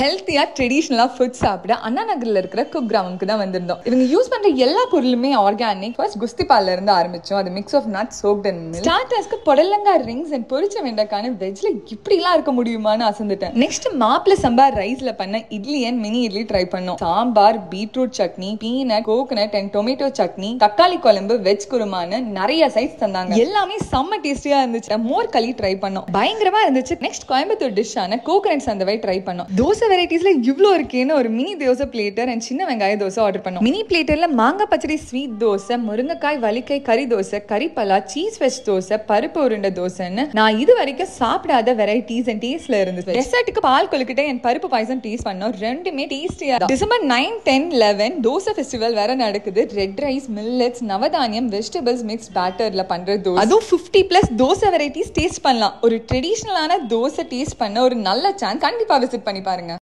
ஹெல்த்தியா ட்ரெடிஷ்னலா ஃபுட் சாப்பிட அண்ணா நகர்ல இருக்கிற குக் கிராமம்க்கு தான் வந்திருந்தோம் இவங்க யூஸ் பண்ற எல்லா பொருளுமே ஆர்கானிக் ஃபர்ஸ்ட் குஸ்தி பால்ல இருந்து ஆரம்பிச்சோம் அது mix of nut soaked and milk ஸ்டார்டர்ஸ்க்கு புடலங்கா ரிங்ஸ் அண்ட் பொரிச்ச வெண்டைக்கான வெஜ்ல இப்படிலாம் இருக்க முடியுமான்னு அசந்துட்டேன் நெக்ஸ்ட் மாப்பிள சம்பா ரைஸ்ல பண்ண idli and mini idli try பண்ணோம் sambar beetroot chutney peanut coconut and tomato chutney தக்காளி குழம்பு வெஜ் குருமான்னு நிறைய சைஸ் தந்தாங்க எல்லாமே செம்ம டேஸ்டியா இருந்துச்சு மோர் களி ட்ரை பண்ணோம் பயங்கரமா இருந்துச்சு நெக்ஸ்ட் கோயம்புத்தூர் டிஷ்ஷான கோகனட் சந்தவை ட்ரை பண்ணோம் தோசை வெரைட்டிஸ்ல இவ்ளோ இருக்கேன்னு ஒரு மினி தோசை பிளேட்டர் அண்ட் சின்ன வெங்காய தோசை ஆர்டர் பண்ணோம் மினி பிளேட்டர்ல மாங்காய் பச்சடி ஸ்வீட் தோசை முருங்கைக்காய் வலிக்காய் கறி தோசை கறிப்பலா சீஸ் வெஜ் தோசை பருப்பு உருண்டை தோசைன்னு நான் இது வரைக்கும் சாப்பிடாத வெரைட்டிஸ் அண்ட் டேஸ்ட்ல இருந்துச்சு டெசர்ட்டுக்கு பால் கொழுக்கிட்ட என் பருப்பு பாயசம் டேஸ்ட் பண்ணோம் ரெண்டுமே டேஸ்டியா December nine ten eleven dosa festival வேற நடக்குது ரெட் ரைஸ் மில்லட்ஸ் நவதானியம் வெஜிடபிள்ஸ் மிக்ஸ் பேட்டர்ல பண்ற தோசை அதுவும் fifty plus dosa varieties taste பண்ணலாம் ஒரு ட்ரெடிஷ்னலான தோசை டேஸ்ட் பண்ண ஒரு நல்ல சான்ஸ் கண்டிப்பா விசிட் பண்ணி பாருங்க